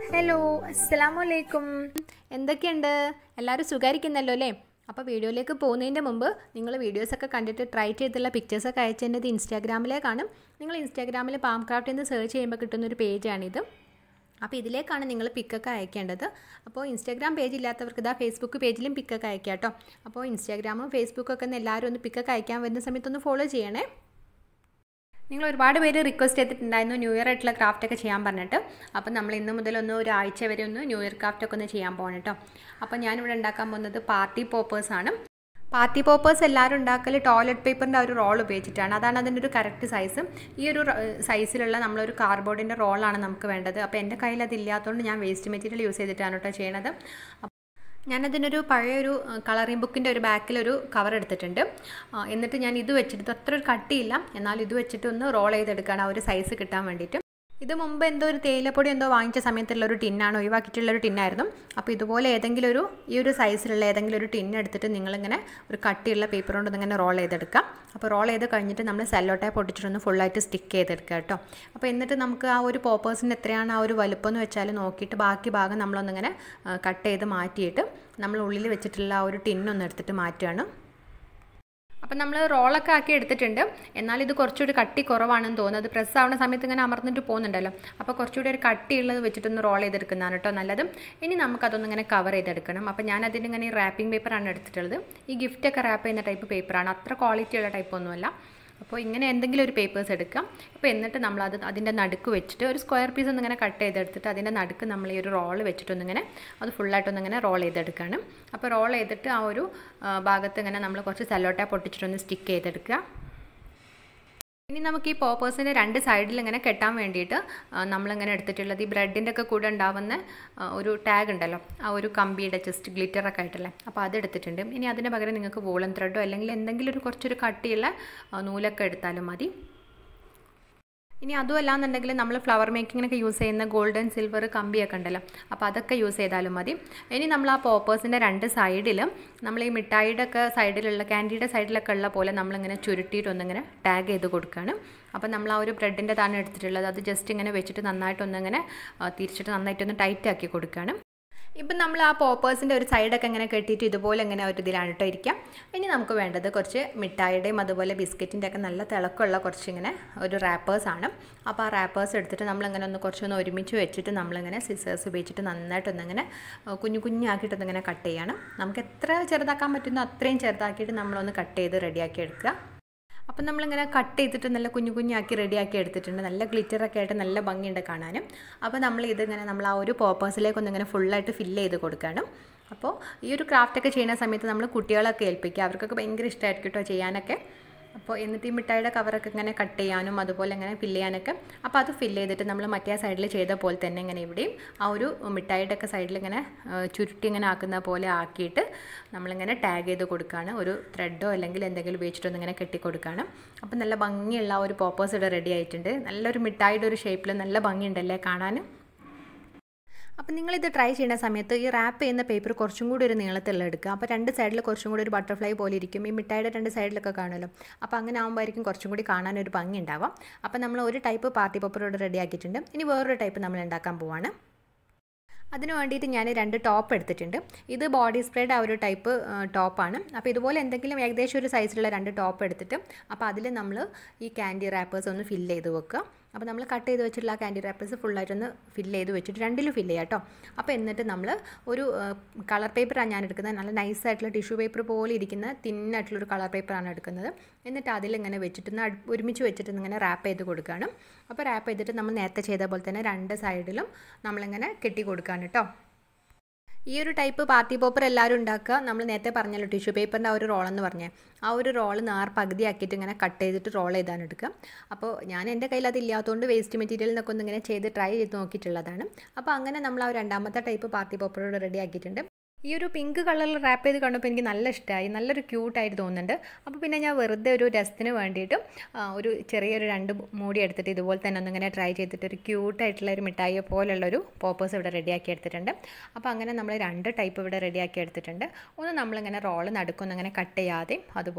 hello അസ്സലാമു അലൈക്കും എന്തൊക്കെയുണ്ട് എല്ലാവരും സുഖായിരിക്കുന്നല്ലോ അല്ലേ അപ്പോൾ വീഡിയോയിലേക്ക് പോകുന്നതിൻ്റെ മുമ്പ് നിങ്ങൾ വീഡിയോസൊക്കെ കണ്ടിട്ട് ട്രൈ ചെയ്തിട്ടുള്ള പിക്ചേഴ്സൊക്കെ അയച്ചതിൻ്റെ ഇൻസ്റ്റാഗ്രാമിലേക്കാണ് നിങ്ങൾ ഇൻസ്റ്റാഗ്രാമിൽ പാം ക്രാഫ്റ്റ് എന്ന് സെർച്ച് ചെയ്യുമ്പോൾ കിട്ടുന്നൊരു പേജാണിത് അപ്പോൾ ഇതിലേക്കാണ് നിങ്ങൾ പിക്കൊക്കെ അയക്കേണ്ടത് അപ്പോൾ ഇൻസ്റ്റാഗ്രാം പേജ് ഇല്ലാത്തവർക്ക് ഇതാ ഫേസ്ബുക്ക് പേജിലും പിക്കൊക്കെ അയക്കാം കേട്ടോ അപ്പോൾ ഇൻസ്റ്റാഗ്രാമും ഫേസ്ബുക്കൊക്കെ ഒന്ന് എല്ലാവരും ഒന്ന് പിക്കൊക്കെ അയക്കാൻ വരുന്ന സമയത്തൊന്ന് ഫോളോ ചെയ്യണേ നിങ്ങൾ ഒരുപാട് പേര് റിക്വസ്റ്റ് ചെയ്തിട്ടുണ്ടായിരുന്നു ന്യൂ ഇയർ ആയിട്ടുള്ള ക്രാഫ്റ്റ് ഒക്കെ ചെയ്യാൻ പറഞ്ഞിട്ട് അപ്പോൾ നമ്മൾ ഇന്ന് മുതൽ ഒന്ന് ഒരാഴ്ച വരെ ഒന്ന് ന്യൂ ഇയർ ക്രാഫ്റ്റ് ഒക്കെ ഒന്ന് ചെയ്യാൻ പോകണം കേട്ടോ അപ്പോൾ ഞാനിവിടെ ഉണ്ടാക്കാൻ പോകുന്നത് പാർട്ടി പോപ്പേഴ്സ് ആണ് പാർട്ടി പോപ്പേഴ്സ് എല്ലാവരും ഉണ്ടാക്കൽ ടോയ്ലറ്റ് പേപ്പറിൻ്റെ ഒരു റോൾ ഉപയോഗിച്ചിട്ടാണ് അതാണ് അതിൻ്റെ ഒരു കറക്റ്റ് സൈസ് ഈ ഒരു സൈസിലുള്ള നമ്മളൊരു കാർഡ്ബോർഡിൻ്റെ റോളാണ് നമുക്ക് വേണ്ടത് അപ്പോൾ എൻ്റെ കയ്യിൽ അതില്ലാത്തതുകൊണ്ട് ഞാൻ വേസ്റ്റ് മെറ്റീരിയൽ യൂസ് ചെയ്തിട്ടാണ് കേട്ടോ ചെയ്യണത് ഞാനതിനൊരു പഴയൊരു കളറിംഗ് ബുക്കിൻ്റെ ഒരു ബാക്കിലൊരു കവർ എടുത്തിട്ടുണ്ട് എന്നിട്ട് ഞാൻ ഇത് വെച്ചിട്ട് അത്ര ഒരു കട്ടിയില്ല എന്നാൽ ഇത് വെച്ചിട്ട് ഒന്ന് റോൾ ചെയ്തെടുക്കുകയാണ് ആ ഒരു സൈസ് കിട്ടാൻ വേണ്ടിയിട്ട് ഇത് മുമ്പ് എന്തോ ഒരു തേയിലപ്പൊടി എന്തോ വാങ്ങിച്ച സമയത്തുള്ള ഒരു ടിന്നാണ് ഒഴിവാക്കിയിട്ടുള്ള ഒരു ടിന്നായിരുന്നു അപ്പോൾ ഇതുപോലെ ഏതെങ്കിലും ഒരു ഈ ഒരു സൈസിലുള്ള ഏതെങ്കിലും ഒരു ടിൻ എടുത്തിട്ട് നിങ്ങളിങ്ങനെ ഒരു കട്ടിയുള്ള പേപ്പർ കൊണ്ട് ഇങ്ങനെ റോൾ ചെയ്തെടുക്കാം അപ്പോൾ റോൾ ചെയ്ത് കഴിഞ്ഞിട്ട് നമ്മൾ സെല്ലോ ടൈപ്പ് ഒട്ടിച്ചിട്ടൊന്ന് ഫുള്ളായിട്ട് സ്റ്റിക്ക് ചെയ്തെടുക്കുക കേട്ടോ അപ്പോൾ എന്നിട്ട് നമുക്ക് ആ ഒരു പോപ്പേഴ്സിന് എത്രയാണ് ആ ഒരു വലുപ്പം എന്ന് വെച്ചാൽ നോക്കിയിട്ട് ബാക്കി ഭാഗം നമ്മളൊന്നിങ്ങനെ കട്ട് ചെയ്ത് മാറ്റിയിട്ട് നമ്മൾ ഉള്ളിൽ വെച്ചിട്ടുള്ള ആ ഒരു ടിന്നൊന്ന് എടുത്തിട്ട് മാറ്റുകയാണ് അപ്പം നമ്മൾ റോളൊക്കെ ആക്കി എടുത്തിട്ടുണ്ട് എന്നാൽ ഇത് കുറച്ചുകൂടി കട്ടി കുറവാണെന്ന് തോന്നുന്നത് പ്രസ് ആവുന്ന സമയത്ത് ഇങ്ങനെ അമർന്നിട്ട് പോകുന്നുണ്ടല്ലോ അപ്പോൾ കുറച്ചുകൂടി ഒരു കട്ടിയുള്ളത് വെച്ചിട്ടൊന്ന് റോൾ ചെയ്തെടുക്കുന്നതാണ് കേട്ടോ നല്ലത് ഇനി നമുക്കതൊന്ന് ഇങ്ങനെ കവർ ചെയ്തെടുക്കണം അപ്പോൾ ഞാൻ അതിന് ഇങ്ങനെ റാപ്പിംഗ് പേപ്പറാണ് എടുത്തിട്ടുള്ളത് ഈ ഗിഫ്റ്റൊക്കെ റാപ്പ് ചെയ്യുന്ന ടൈപ്പ് പേപ്പറാണ് അത്ര ക്വാളിറ്റിയുള്ള ടൈപ്പൊന്നുമല്ല അപ്പോൾ ഇങ്ങനെ എന്തെങ്കിലും ഒരു പേപ്പേഴ്സ് എടുക്കാം അപ്പോൾ എന്നിട്ട് നമ്മൾ അത് അതിൻ്റെ നടുക്ക് വെച്ചിട്ട് ഒരു സ്ക്വയർ പീസ് ഒന്നിങ്ങനെ കട്ട് ചെയ്തെടുത്തിട്ട് അതിൻ്റെ നടുക്ക് നമ്മൾ ഈ ഒരു റോൾ വെച്ചിട്ടൊന്നിങ്ങനെ അത് ഫുള്ളായിട്ടൊന്നിങ്ങനെ റോൾ ചെയ്തെടുക്കുകയാണ് അപ്പോൾ റോൾ ചെയ്തിട്ട് ആ ഒരു ഭാഗത്ത് ഇങ്ങനെ നമ്മൾ കുറച്ച് സെല്ലോ ടാപ്പ് ഒട്ടിച്ചിട്ടൊന്ന് സ്റ്റിക്ക് ചെയ്തെടുക്കുക ഇനി നമുക്ക് ഈ പോപ്പേഴ്സിൻ്റെ രണ്ട് സൈഡിൽ ഇങ്ങനെ കെട്ടാൻ വേണ്ടിയിട്ട് നമ്മളിങ്ങനെ എടുത്തിട്ടുള്ളത് ഈ ബ്രെഡിൻ്റെ ഒക്കെ കൂടെ ഉണ്ടാവുന്ന ഒരു ടാഗ് ഉണ്ടല്ലോ ആ ഒരു കമ്പിയുടെ ജസ്റ്റ് ഗ്ലിറ്ററൊക്കെ ആയിട്ടല്ലേ അപ്പോൾ അത് എടുത്തിട്ടുണ്ട് ഇനി അതിന് പകരം നിങ്ങൾക്ക് വൂളൻ ത്രെഡോ അല്ലെങ്കിൽ എന്തെങ്കിലും ഒരു കുറച്ചൊരു കട്ടിയുള്ള നൂലൊക്കെ എടുത്താലും മതി ഇനി അതും അല്ലാന്നുണ്ടെങ്കിൽ നമ്മൾ ഫ്ലവർ മേക്കിങ്ങിനൊക്കെ യൂസ് ചെയ്യുന്ന ഗോൾഡൻ സിൽവർ കമ്പിയൊക്കെ ഉണ്ടല്ലോ അപ്പോൾ അതൊക്കെ യൂസ് ചെയ്താലും മതി ഇനി നമ്മൾ ആ പോപ്പേഴ്സിൻ്റെ രണ്ട് സൈഡിലും നമ്മൾ ഈ മിഠായിയുടെ ഒക്കെ സൈഡിലുള്ള ക്യാൻഡിയുടെ സൈഡിലൊക്കെ ഉള്ള പോലെ നമ്മളിങ്ങനെ ചുരുട്ടിയിട്ടൊന്നിങ്ങനെ ടാഗ് ചെയ്ത് കൊടുക്കുകയാണ് അപ്പോൾ നമ്മൾ ആ ഒരു ബ്രെഡിൻ്റെ താൻ എടുത്തിട്ടുള്ളത് അത് ജസ്റ്റ് ഇങ്ങനെ വെച്ചിട്ട് നന്നായിട്ടൊന്നിങ്ങനെ തിരിച്ചിട്ട് നന്നായിട്ടൊന്ന് ടൈറ്റ് ആക്കി കൊടുക്കുകയാണ് ഇപ്പം നമ്മൾ ആ പോപ്പേഴ്സിൻ്റെ ഒരു സൈഡൊക്കെ ഇങ്ങനെ കെട്ടിയിട്ട് ഇതുപോലെ ഇങ്ങനെ ഒരു ഇതിലാണ് കേട്ടോ ഇരിക്കാം ഇനി നമുക്ക് വേണ്ടത് കുറച്ച് മിഠായിയുടെയും അതുപോലെ ബിസ്ക്കറ്റിൻ്റെ ഒക്കെ നല്ല തിളക്കമുള്ള കുറച്ച് ഇങ്ങനെ ഒരു റാപ്പേഴ്സാണ് അപ്പോൾ ആ റാപ്പേഴ്സ് എടുത്തിട്ട് നമ്മളിങ്ങനെ ഒന്ന് കുറച്ചൊന്ന് ഒരുമിച്ച് വെച്ചിട്ട് നമ്മളിങ്ങനെ സിസേഴ്സ് ഉപയോഗിച്ചിട്ട് നന്നായിട്ടൊന്നിങ്ങനെ കുഞ്ഞു കുഞ്ഞാക്കിയിട്ടൊന്നിങ്ങനെ കട്ട് ചെയ്യണം നമുക്ക് എത്ര ചെറുതാക്കാൻ പറ്റുന്നോ അത്രയും ചെറുതാക്കിയിട്ട് നമ്മളൊന്ന് കട്ട് ചെയ്ത് റെഡിയാക്കി എടുക്കുക അപ്പം നമ്മളിങ്ങനെ കട്ട് ചെയ്തിട്ട് നല്ല കുഞ്ഞു കുഞ്ഞാക്കി റെഡിയാക്കി എടുത്തിട്ടുണ്ട് നല്ല ഗ്ലിറ്ററൊക്കെ ആയിട്ട് നല്ല ഭംഗിയുണ്ട് കാണാനും അപ്പോൾ നമ്മൾ ഇതിങ്ങനെ നമ്മൾ ആ ഒരു പോപ്പേഴ്സിലേക്ക് ഒന്നിങ്ങനെ ഫുള്ളായിട്ട് ഫില്ല് ചെയ്ത് കൊടുക്കണം അപ്പോൾ ഈ ഒരു ക്രാഫ്റ്റൊക്കെ ചെയ്യുന്ന സമയത്ത് നമ്മൾ കുട്ടികളൊക്കെ ഏൽപ്പിക്കുക അവർക്കൊക്കെ ഭയങ്കര ഇഷ്ടമായിരിക്കും കേട്ടോ ചെയ്യാനൊക്കെ അപ്പോൾ എന്നിട്ട് ഈ മിഠായിയുടെ കവറൊക്കെ ഇങ്ങനെ കട്ട് ചെയ്യാനും അതുപോലെ ഇങ്ങനെ ഫില്ല് ചെയ്യാനൊക്കെ അപ്പോൾ അത് ഫില്ല് ചെയ്തിട്ട് നമ്മൾ മറ്റേ സൈഡിൽ ചെയ്ത പോലെ തന്നെ ഇങ്ങനെ ഇവിടെയും ആ ഒരു മിഠായിയുടെ ഒക്കെ സൈഡിൽ ഇങ്ങനെ ചുരുട്ടി ഇങ്ങനെ ആക്കുന്ന പോലെ ആക്കിയിട്ട് നമ്മളിങ്ങനെ ടാഗ് ചെയ്ത് കൊടുക്കുകയാണ് ഒരു ത്രെഡോ അല്ലെങ്കിൽ എന്തെങ്കിലും ഉപയോഗിച്ചിട്ടൊന്ന് ഇങ്ങനെ കെട്ടി കൊടുക്കുകയാണ് അപ്പോൾ നല്ല ഭംഗിയുള്ള ഒരു പോപ്പേഴ്സ് ഇവിടെ റെഡി ആയിട്ടുണ്ട് നല്ലൊരു മിഠായിയുടെ ഒരു ഷേപ്പിൽ നല്ല ഭംഗിയുണ്ടല്ലേ കാണാൻ അപ്പോൾ നിങ്ങളിത് ട്രൈ ചെയ്യുന്ന സമയത്ത് ഈ റാപ്പ് ചെയ്യുന്ന പേപ്പർ കുറച്ചും കൂടി ഒരു നീളത്തിലുള്ള എടുക്കുക അപ്പോൾ രണ്ട് സൈഡിൽ കുറച്ചും കൂടി ഒരു ബട്ടർഫ്ലൈ പോലെ ഇരിക്കും ഈ മിഠായിയുടെ രണ്ട് സൈഡിലൊക്കെ കാണുമല്ലോ അപ്പോൾ അങ്ങനെ ആകുമ്പോഴായിരിക്കും കുറച്ചും കൂടി കാണാൻ ഒരു ഭംഗി ഉണ്ടാവാം അപ്പോൾ നമ്മൾ ഒരു ടൈപ്പ് പാർട്ടി പേപ്പർ ഇവിടെ റെഡി ആക്കിയിട്ടുണ്ട് ഇനി വേറൊരു ടൈപ്പ് നമ്മൾ ഉണ്ടാക്കാൻ പോവാണ് അതിന് വേണ്ടിയിട്ട് ഞാൻ രണ്ട് ടോപ്പ് എടുത്തിട്ടുണ്ട് ഇത് ബോഡി സ്പ്രേഡ് ആ ഒരു ടൈപ്പ് ടോപ്പാണ് അപ്പോൾ ഇതുപോലെ എന്തെങ്കിലും ഏകദേശം ഒരു സൈസിലുള്ള രണ്ട് ടോപ്പ് എടുത്തിട്ട് അപ്പോൾ അതിൽ നമ്മൾ ഈ ക്യാൻഡി റാപ്പേഴ്സ് ഒന്ന് ഫില്ല് ചെയ്ത് വെക്കുക അപ്പോൾ നമ്മൾ കട്ട് ചെയ്ത് വെച്ചിട്ടുള്ള ക്യാൻഡി റാപ്പേഴ്സ് ഫുള്ളായിട്ടൊന്ന് ഫില്ല് ചെയ്ത് വെച്ചിട്ട് രണ്ടിലും ഫില്ല് ചെയ്യാം കേട്ടോ അപ്പോൾ എന്നിട്ട് നമ്മൾ ഒരു കളർ പേപ്പറാണ് ഞാൻ എടുക്കുന്നത് നല്ല നൈസായിട്ടുള്ള ടിഷ്യൂ പേപ്പർ പോലെ ഇരിക്കുന്ന തിന്നായിട്ടുള്ളൊരു കളർ പേപ്പറാണ് എടുക്കുന്നത് എന്നിട്ട് അതിലിങ്ങനെ വെച്ചിട്ട് ഒരുമിച്ച് വെച്ചിട്ട് ഇങ്ങനെ റാപ്പ് ചെയ്ത് കൊടുക്കുകയാണ് അപ്പോൾ റാപ്പ് ചെയ്തിട്ട് നമ്മൾ നേരത്തെ ചെയ്ത പോലെ തന്നെ രണ്ട് സൈഡിലും നമ്മളിങ്ങനെ കെട്ടി കൊടുക്കുകയാണ് കേട്ടോ ഈ ഒരു ടൈപ്പ് പാർട്ടി പേപ്പർ എല്ലാവരും ഉണ്ടാക്കുക നമ്മൾ നേരത്തെ പറഞ്ഞല്ലോ ടിഷ്യൂ പേപ്പറിൻ്റെ ആ ഒരു റോളെന്ന് പറഞ്ഞേ ആ ഒരു റോൾ നാർ പകുതി ആക്കിയിട്ട് ഇങ്ങനെ കട്ട് ചെയ്തിട്ട് റോൾ ചെയ്താണ് എടുക്കുക അപ്പോൾ ഞാൻ എൻ്റെ കയ്യിൽ അതില്ലാത്തതുകൊണ്ട് വേസ്റ്റ് മെറ്റീരിയൽ നിന്നൊക്കെ ഒന്ന് ഇങ്ങനെ ചെയ്ത് ട്രൈ ചെയ്ത് നോക്കിയിട്ടുള്ളതാണ് അപ്പോൾ അങ്ങനെ നമ്മൾ ആ രണ്ടാമത്തെ ടൈപ്പ് പാർട്ടി പേപ്പറോട് റെഡി ആക്കിയിട്ടുണ്ട് ഈ ഒരു പിങ്ക് കളറിൽ റാപ്പ് ചെയ്ത് കണ്ടപ്പോൾ എനിക്ക് നല്ല ഇഷ്ടമായി നല്ലൊരു ക്യൂട്ടായിട്ട് തോന്നുന്നുണ്ട് അപ്പോൾ പിന്നെ ഞാൻ വെറുതെ ഒരു രസത്തിന് വേണ്ടിയിട്ട് ഒരു ചെറിയൊരു രണ്ട് മൂടി എടുത്തിട്ട് ഇതുപോലെ തന്നെ ഒന്നിങ്ങനെ ട്രൈ ചെയ്തിട്ട് ഒരു ക്യൂട്ടായിട്ടുള്ള ഒരു മിഠായിയെ പോലുള്ളൊരു പോപ്പേഴ്സ് ഇവിടെ റെഡിയാക്കി എടുത്തിട്ടുണ്ട് അപ്പോൾ അങ്ങനെ നമ്മൾ രണ്ട് ടൈപ്പ് ഇവിടെ റെഡിയാക്കി എടുത്തിട്ടുണ്ട് ഒന്ന് നമ്മളിങ്ങനെ റോള് നടുക്കൊന്നിങ്ങനെ കട്ട് ചെയ്യാതെയും അതുപോലെ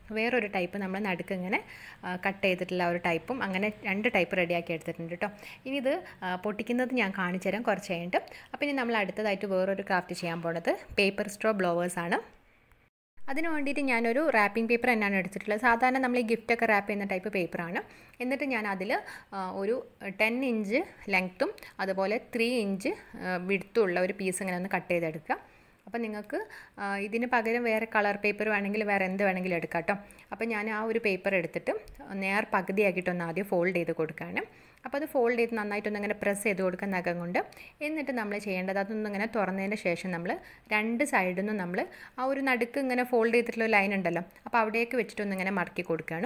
വേറൊരു ടൈപ്പ് നമ്മൾ നടുക്ക് ഇങ്ങനെ കട്ട് ചെയ്തിട്ടുള്ള ഒരു ടൈപ്പും അങ്ങനെ രണ്ട് ടൈപ്പ് റെഡിയാക്കി എടുത്തിട്ടുണ്ട് കേട്ടോ ഇനി ഇത് പൊട്ടിക്കുന്നത് ഞാൻ കാണിച്ചു തരാം കുറച്ച് കഴിഞ്ഞിട്ട് അപ്പോൾ ഇനി നമ്മൾ അടുത്തതായിട്ട് വേറൊരു ക്രാഫ്റ്റ് ചെയ്യാൻ പോണത് പേപ്പർ സ്ട്രോ ബ്ലോവേഴ്സാണ് അതിന് വേണ്ടിയിട്ട് ഞാനൊരു റാപ്പിംഗ് പേപ്പർ തന്നെയാണ് എടുത്തിട്ടുള്ളത് സാധാരണ നമ്മൾ ഈ ഗിഫ്റ്റൊക്കെ റാപ്പ് ചെയ്യുന്ന ടൈപ്പ് പേപ്പറാണ് എന്നിട്ട് ഞാൻ അതിൽ ഒരു ടെൻ ഇഞ്ച് ലെങ്ത്തും അതുപോലെ ത്രീ ഇഞ്ച് വിടുത്തുള്ള ഒരു പീസ് ഇങ്ങനെ ഒന്ന് കട്ട് ചെയ്തെടുക്കുക അപ്പോൾ നിങ്ങൾക്ക് ഇതിന് പകരം വേറെ കളർ പേപ്പർ വേണമെങ്കിൽ വേറെ എന്ത് വേണമെങ്കിലും എടുക്കാം കേട്ടോ അപ്പോൾ ഞാൻ ആ ഒരു പേപ്പർ എടുത്തിട്ട് നേർ പകുതിയാക്കിയിട്ടൊന്ന് ആദ്യം ഫോൾഡ് ചെയ്ത് കൊടുക്കുകയാണ് അപ്പോൾ അത് ഫോൾഡ് ചെയ്ത് നന്നായിട്ടൊന്ന് ഇങ്ങനെ പ്രസ് ചെയ്ത് കൊടുക്കുക നഖം കൊണ്ട് എന്നിട്ട് നമ്മൾ ചെയ്യേണ്ടത് അതൊന്നും ഇങ്ങനെ തുറന്നതിന് ശേഷം നമ്മൾ രണ്ട് സൈഡിൽ നിന്നും നമ്മൾ ആ ഒരു നടുക്ക് ഇങ്ങനെ ഫോൾഡ് ചെയ്തിട്ടുള്ള ലൈൻ ഉണ്ടല്ലോ അപ്പോൾ അവിടേക്ക് വെച്ചിട്ടൊന്ന് ഇങ്ങനെ മടക്കി കൊടുക്കുകയാണ്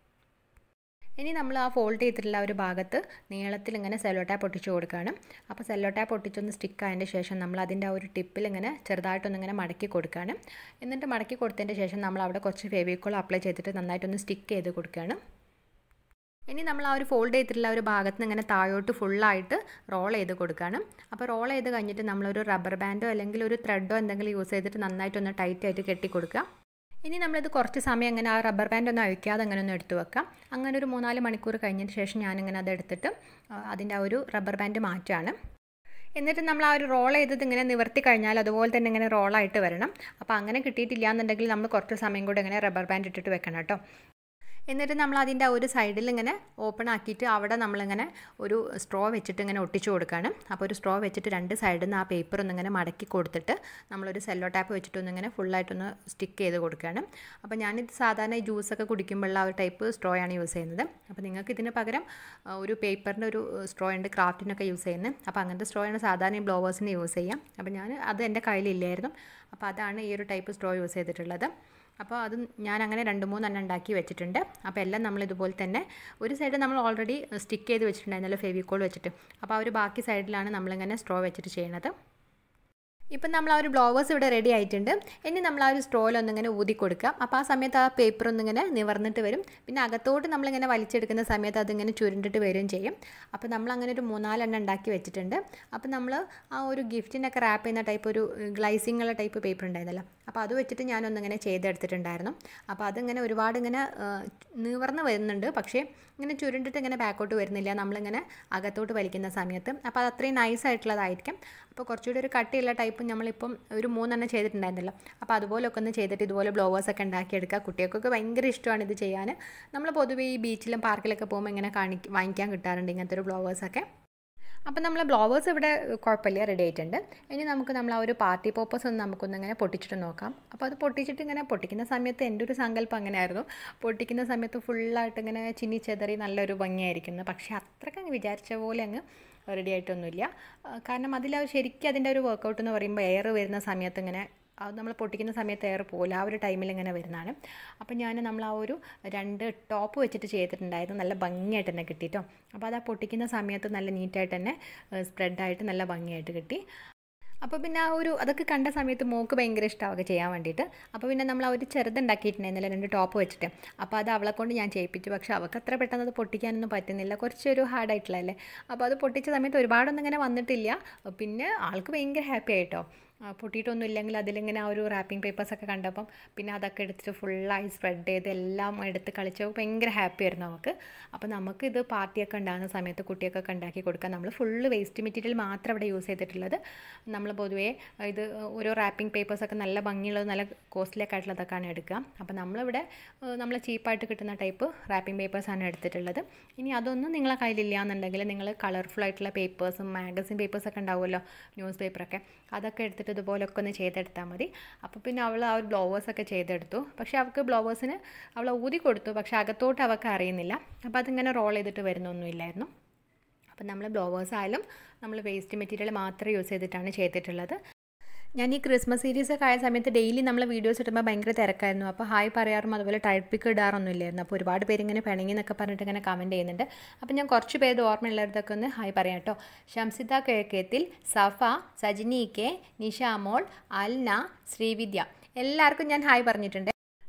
ഇനി നമ്മൾ ആ ഫോൾഡ് ചെയ്തിട്ടുള്ള ഒരു ഭാഗത്ത് നീളത്തിൽ ഇങ്ങനെ സെല്ലോ ടാപ്പ് ഒട്ടിച്ച് കൊടുക്കുകയാണ് അപ്പോൾ സെല്ലോ ടാപ്പ് ഒട്ടിച്ചൊന്ന് സ്റ്റിക്ക് ആയതിൻ്റെ ശേഷം നമ്മൾ അതിൻ്റെ ആ ഒരു ടിപ്പിൽ ഇങ്ങനെ ചെറുതായിട്ടൊന്ന് ഇങ്ങനെ മടക്കി കൊടുക്കുകയാണ് എന്നിട്ട് മടക്കി കൊടുത്തതിൻ്റെ ശേഷം നമ്മൾ അവിടെ കുറച്ച് ഫെവിക്കോൾ അപ്ലൈ ചെയ്തിട്ട് നന്നായിട്ടൊന്ന് സ്റ്റിക്ക് ചെയ്ത് കൊടുക്കുകയാണ് ഇനി നമ്മൾ ആ ഒരു ഫോൾഡ് ചെയ്തിട്ടുള്ള ഒരു ഭാഗത്ത് നിന്ന് ഇങ്ങനെ താഴോട്ട് ഫുള്ളായിട്ട് റോൾ ചെയ്ത് കൊടുക്കുകയാണ് അപ്പോൾ റോൾ ചെയ്ത് കഴിഞ്ഞിട്ട് നമ്മളൊരു റബ്ബർ ബാൻഡോ അല്ലെങ്കിൽ ഒരു ത്രെഡോ എന്തെങ്കിലും യൂസ് ചെയ്തിട്ട് നന്നായിട്ടൊന്ന് ടൈറ്റ് ആയിട്ട് കെട്ടി കൊടുക്കുക ഇനി നമ്മളിത് കുറച്ച് സമയം അങ്ങനെ ആ റബ്ബർ ബാൻഡ് ഒന്നും അഴിക്കാതെ അങ്ങനെ ഒന്ന് എടുത്തു വെക്കാം അങ്ങനെ ഒരു മൂന്നാല് മണിക്കൂർ കഴിഞ്ഞതിന് ശേഷം ഞാനിങ്ങനെ അത് എടുത്തിട്ട് അതിൻ്റെ ആ ഒരു റബ്ബർ ബാൻഡ് മാറ്റുകയാണ് എന്നിട്ട് നമ്മൾ ആ ഒരു റോൾ ചെയ്തത് ഇങ്ങനെ നിവർത്തി കഴിഞ്ഞാൽ അതുപോലെ തന്നെ ഇങ്ങനെ റോളായിട്ട് വരണം അപ്പോൾ അങ്ങനെ കിട്ടിയിട്ടില്ല എന്നുണ്ടെങ്കിൽ നമ്മൾ കുറച്ച് സമയം കൂടെ ഇങ്ങനെ റബ്ബർ ബാൻഡ് ഇട്ടിട്ട് വെക്കണം കേട്ടോ എന്നിട്ട് നമ്മൾ അതിൻ്റെ ഒരു സൈഡിൽ ഇങ്ങനെ ഓപ്പൺ ആക്കിയിട്ട് അവിടെ നമ്മളിങ്ങനെ ഒരു സ്ട്രോ വെച്ചിട്ട് ഇങ്ങനെ ഒട്ടിച്ചു കൊടുക്കുകയാണ് അപ്പോൾ ഒരു സ്ട്രോ വെച്ചിട്ട് രണ്ട് സൈഡിൽ നിന്ന് ആ പേപ്പർ ഒന്നിങ്ങനെ മടക്കി കൊടുത്തിട്ട് നമ്മളൊരു സെല്ലോ ടാപ്പ് വെച്ചിട്ടൊന്നിങ്ങനെ ഫുള്ളായിട്ടൊന്ന് സ്റ്റിക്ക് ചെയ്ത് കൊടുക്കുകയാണ് അപ്പോൾ ഞാനിത് സാധാരണ ഈ ജ്യൂസൊക്കെ കുടിക്കുമ്പോഴുള്ള ആ ഒരു ടൈപ്പ് സ്ട്രോ ആണ് യൂസ് ചെയ്യുന്നത് അപ്പോൾ നിങ്ങൾക്ക് ഇതിന് പകരം ഒരു പേപ്പറിൻ്റെ ഒരു സ്ട്രോ ഉണ്ട് ക്രാഫ്റ്റിനൊക്കെ യൂസ് ചെയ്യുന്നത് അപ്പോൾ അങ്ങനത്തെ സ്ട്രോ ആണ് സാധാരണ ഈ ബ്ലോവേഴ്സിന് യൂസ് ചെയ്യാം അപ്പോൾ ഞാൻ അത് എൻ്റെ കയ്യിലില്ലായിരുന്നു അപ്പോൾ അതാണ് ഈ ഒരു ടൈപ്പ് സ്ട്രോ യൂസ് ചെയ്തിട്ടുള്ളത് അപ്പോൾ അത് ഞാൻ അങ്ങനെ രണ്ട് മൂന്നെണ്ണം ഉണ്ടാക്കി വെച്ചിട്ടുണ്ട് അപ്പോൾ എല്ലാം നമ്മൾ ഇതുപോലെ തന്നെ ഒരു സൈഡ് നമ്മൾ ഓൾറെഡി സ്റ്റിക്ക് ചെയ്ത് വെച്ചിട്ടുണ്ടായിരുന്നല്ലോ ഫെവിക്കോൾ വെച്ചിട്ട് അപ്പോൾ ആ ഒരു ബാക്കി സൈഡിലാണ് നമ്മളിങ്ങനെ സ്ട്രോ വെച്ചിട്ട് ചെയ്യുന്നത് ഇപ്പം നമ്മൾ ആ ഒരു ബ്ലോവേഴ്സ് ഇവിടെ റെഡി ആയിട്ടുണ്ട് ഇനി നമ്മൾ ആ ഒരു സ്ട്രോയിലൊന്നിങ്ങനെ ഊതി കൊടുക്കുക അപ്പോൾ ആ സമയത്ത് ആ പേപ്പർ ഒന്നിങ്ങനെ നിവർന്നിട്ട് വരും പിന്നെ അകത്തോട്ട് നമ്മളിങ്ങനെ വലിച്ചെടുക്കുന്ന സമയത്ത് അതിങ്ങനെ ചുരുണ്ടിട്ട് വരികയും ചെയ്യും അപ്പോൾ നമ്മൾ അങ്ങനെ ഒരു മൂന്നാലെണ്ണം ഉണ്ടാക്കി വെച്ചിട്ടുണ്ട് അപ്പോൾ നമ്മൾ ആ ഒരു ഗിഫ്റ്റിനൊക്കെ റാപ്പ് ചെയ്യുന്ന ടൈപ്പ് ഒരു ഗ്ലൈസിങ് ഉള്ള ടൈപ്പ് പേപ്പർ ഉണ്ടായിരുന്നല്ലോ അപ്പോൾ അത് വെച്ചിട്ട് ഞാനൊന്നിങ്ങനെ ചെയ്തെടുത്തിട്ടുണ്ടായിരുന്നു അപ്പോൾ അതിങ്ങനെ ഒരുപാട് ഇങ്ങനെ നിവർന്ന് വരുന്നുണ്ട് പക്ഷേ ഇങ്ങനെ ചുരുണ്ടിട്ട് ഇങ്ങനെ ബാക്കോട്ട് വരുന്നില്ല നമ്മളിങ്ങനെ അകത്തോട്ട് വലിക്കുന്ന സമയത്ത് അപ്പോൾ അത് അത്രയും നൈസ് ആയിട്ടുള്ളതായിരിക്കും അപ്പോൾ കുറച്ചുകൂടി ഒരു കട്ടിയുള്ള ടൈപ്പ് നമ്മളിപ്പം ഒരു മൂന്നെണ്ണം ചെയ്തിട്ടുണ്ടായിരുന്നല്ലോ അപ്പോൾ അതുപോലൊക്കെ ഒന്ന് ചെയ്തിട്ട് ഇതുപോലെ ബ്ലോവേഴ്സൊക്കെ ഉണ്ടാക്കിയെടുക്കുക കുട്ടികൾക്കൊക്കെ ഭയങ്കര ഇഷ്ടമാണ് ഇത് ചെയ്യാൻ നമ്മൾ പൊതുവേ ഈ ബീച്ചിലും പാർക്കിലൊക്കെ പോകുമ്പോൾ ഇങ്ങനെ കാണി വാങ്ങിക്കാൻ കിട്ടാറുണ്ട് ഇങ്ങനത്തെ ഒരു ബ്ലോവേഴ്സൊക്കെ അപ്പോൾ നമ്മൾ ബ്ലോവേഴ്സ് ഇവിടെ കുഴപ്പമില്ല റെഡി ആയിട്ടുണ്ട് ഇനി നമുക്ക് നമ്മൾ ആ ഒരു പാർട്ടി പോപ്പേഴ്സ് ഒന്ന് നമുക്കൊന്ന് ഇങ്ങനെ പൊട്ടിച്ചിട്ട് നോക്കാം അപ്പോൾ അത് പൊട്ടിച്ചിട്ട് ഇങ്ങനെ പൊട്ടിക്കുന്ന സമയത്ത് എൻ്റെ ഒരു സങ്കല്പം അങ്ങനെയായിരുന്നു പൊട്ടിക്കുന്ന സമയത്ത് ഫുള്ളായിട്ട് ഇങ്ങനെ ചിന്നി ചെതറി നല്ലൊരു ഭംഗിയായിരിക്കുന്നു പക്ഷേ അത്രയ്ക്ക് അങ്ങ് വിചാരിച്ച പോലെ അങ്ങ് റെഡി ആയിട്ടൊന്നുമില്ല കാരണം അതിൽ ശരിക്കും അതിൻ്റെ ഒരു വർക്കൗട്ട് എന്ന് പറയുമ്പോൾ എയർ വരുന്ന സമയത്ത് ഇങ്ങനെ അത് നമ്മൾ പൊട്ടിക്കുന്ന സമയത്ത് എയർ പോകില്ല ആ ഒരു ടൈമിൽ ഇങ്ങനെ വരുന്നതാണ് അപ്പം ഞാൻ നമ്മൾ ആ ഒരു രണ്ട് ടോപ്പ് വെച്ചിട്ട് ചെയ്തിട്ടുണ്ടായിരുന്നു നല്ല ഭംഗിയായിട്ട് തന്നെ കിട്ടിയിട്ടോ അപ്പോൾ അത് ആ പൊട്ടിക്കുന്ന സമയത്ത് നല്ല നീറ്റായിട്ട് തന്നെ സ്പ്രെഡായിട്ട് നല്ല ഭംഗിയായിട്ട് കിട്ടി അപ്പോൾ പിന്നെ ആ ഒരു അതൊക്കെ കണ്ട സമയത്ത് മോക്ക് ഭയങ്കര ഇഷ്ടമാവുക ചെയ്യാൻ വേണ്ടിയിട്ട് അപ്പോൾ പിന്നെ നമ്മൾ ആ ഒരു ചെറുതുണ്ടാക്കിയിട്ടുണ്ടായിരുന്നില്ല രണ്ട് ടോപ്പ് വെച്ചിട്ട് അപ്പോൾ അത് അവളെ കൊണ്ട് ഞാൻ ചെയ്യിപ്പിച്ചു പക്ഷേ അവൾക്ക് അത്ര പെട്ടെന്ന് അത് പൊട്ടിക്കാനൊന്നും പറ്റുന്നില്ല കുറച്ചൊരു ഹാർഡായിട്ടുള്ളതല്ലേ അപ്പോൾ അത് പൊട്ടിച്ച സമയത്ത് ഒരുപാടൊന്നും ഇങ്ങനെ വന്നിട്ടില്ല പിന്നെ ആൾക്ക് ഭയങ്കര ഹാപ്പി ആയിട്ടോ പൊട്ടിയിട്ടൊന്നും ഇല്ലെങ്കിൽ അതിലിങ്ങനെ ആ ഒരു റാപ്പിംഗ് പേപ്പേഴ്സൊക്കെ കണ്ടപ്പം പിന്നെ അതൊക്കെ എടുത്തിട്ട് ഫുള്ളായി സ്പ്രെഡ് ചെയ്ത് എല്ലാം എടുത്ത് കളിച്ചപ്പോൾ ഭയങ്കര ഹാപ്പി ആയിരുന്നു നമുക്ക് അപ്പോൾ നമുക്ക് ഇത് പാർട്ടിയൊക്കെ ഉണ്ടാകുന്ന സമയത്ത് കുട്ടിയൊക്കെ ഉണ്ടാക്കി കൊടുക്കാൻ നമ്മൾ ഫുള്ള് വേസ്റ്റ് മെറ്റീരിയൽ മാത്രം ഇവിടെ യൂസ് ചെയ്തിട്ടുള്ളത് നമ്മൾ പൊതുവേ ഇത് ഓരോ റാപ്പിംഗ് പേപ്പേഴ്സൊക്കെ നല്ല ഭംഗിയുള്ളത് നല്ല കോസ്റ്റ്ലി ഒക്കെ ആയിട്ടുള്ളതൊക്കെയാണ് എടുക്കുക അപ്പോൾ നമ്മളിവിടെ നമ്മൾ ചീപ്പായിട്ട് കിട്ടുന്ന ടൈപ്പ് റാപ്പിംഗ് പേപ്പേഴ്സാണ് എടുത്തിട്ടുള്ളത് ഇനി അതൊന്നും നിങ്ങളെ കയ്യിലില്ല എന്നുണ്ടെങ്കിൽ നിങ്ങൾ കളർഫുൾ ആയിട്ടുള്ള പേപ്പേഴ്സും മാഗസിൻ പേപ്പേഴ്സൊക്കെ ഉണ്ടാവുമല്ലോ ന്യൂസ് പേപ്പറൊക്കെ അതൊക്കെ എടുത്തിട്ട് ഇതുപോലൊക്കെ ഒന്ന് ചെയ്തെടുത്താൽ മതി അപ്പോൾ പിന്നെ അവൾ ആ ഒരു ബ്ലോവേഴ്സൊക്കെ ചെയ്തെടുത്തു പക്ഷേ അവൾക്ക് ബ്ലോവേഴ്സിന് അവൾ ഊതി കൊടുത്തു പക്ഷേ അകത്തോട്ട് അവൾക്ക് അറിയുന്നില്ല അപ്പോൾ അതിങ്ങനെ റോൾ ചെയ്തിട്ട് വരുന്നൊന്നുമില്ലായിരുന്നു അപ്പം നമ്മൾ ബ്ലോവേഴ്സ് ആയാലും നമ്മൾ വേസ്റ്റ് മെറ്റീരിയൽ മാത്രമേ യൂസ് ചെയ്തിട്ടാണ് ചെയ്തിട്ടുള്ളത് ഞാൻ ഈ ക്രിസ്മസ് സീരീസ് ഒക്കെ ആയ സമയത്ത് ഡെയിലി നമ്മൾ വീഡിയോസ് ഇടുമ്പോൾ ഭയങ്കര തിരക്കായിരുന്നു അപ്പോൾ ഹായ് പറയാറും അതുപോലെ ടൈപ്പ് പിക്ക് ഇടാറൊന്നും ഇല്ലായിരുന്നു അപ്പോൾ ഒരുപാട് പേര് ഇങ്ങനെ പിണങ്ങി എന്നൊക്കെ പറഞ്ഞിട്ട് ഇങ്ങനെ കമൻറ്റ് ചെയ്യുന്നുണ്ട് അപ്പോൾ ഞാൻ കുറച്ച് പേര് ഓർമ്മയുള്ളവരതൊക്കെ ഒന്ന് ഹായ് പറയാം കേട്ടോ ഷംസിത കിഴക്കേത്തിൽ സഫ സജിനി കെ നിഷ മോൾ അൽന ശ്രീവിദ്യ എല്ലാവർക്കും ഞാൻ ഹായ് പറഞ്ഞിട്ടുണ്ട്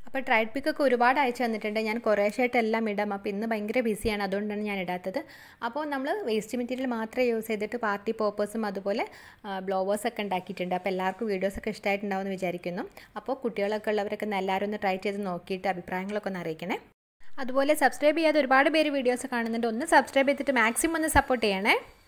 അപ്പോൾ ട്രൈഡ് പിക്കൊക്കെ ഒരുപാട് അയച്ചു തന്നിട്ടുണ്ട് ഞാൻ കുറേശ്ശായിട്ട് എല്ലാം ഇടാം അപ്പോൾ ഇന്ന് ഭയങ്കര ബിസിയാണ് അതുകൊണ്ടാണ് ഞാൻ ഇടാത്തത് അപ്പോൾ നമ്മൾ വേസ്റ്റ് മെറ്റീരിയൽ മാത്രമേ യൂസ് ചെയ്തിട്ട് പാർട്ടി പോപ്പേഴ്സും അതുപോലെ ബ്ലോവേഴ്സൊക്കെ ഉണ്ടാക്കിയിട്ടുണ്ട് അപ്പോൾ എല്ലാവർക്കും വീഡിയോസൊക്കെ ഇഷ്ടമായിട്ടുണ്ടാവുമെന്ന് വിചാരിക്കുന്നു അപ്പോൾ കുട്ടികളൊക്കെ ഉള്ളവരൊക്കെ ഒന്ന് എല്ലാവരും ഒന്ന് ട്രൈ ചെയ്ത് നോക്കിയിട്ട് അഭിപ്രായങ്ങളൊക്കെ ഒന്ന് അറിയിക്കണേ അതുപോലെ സബ്സ്ക്രൈബ് ചെയ്യാതെ ഒരുപാട് പേര് വീഡിയോസ് കാണുന്നുണ്ട് ഒന്ന് സബ്സ്ക്രൈബ് ചെയ്തിട്ട് മാക്സിമം ഒന്ന് സപ്പോർട്ട് ചെയ്യണേ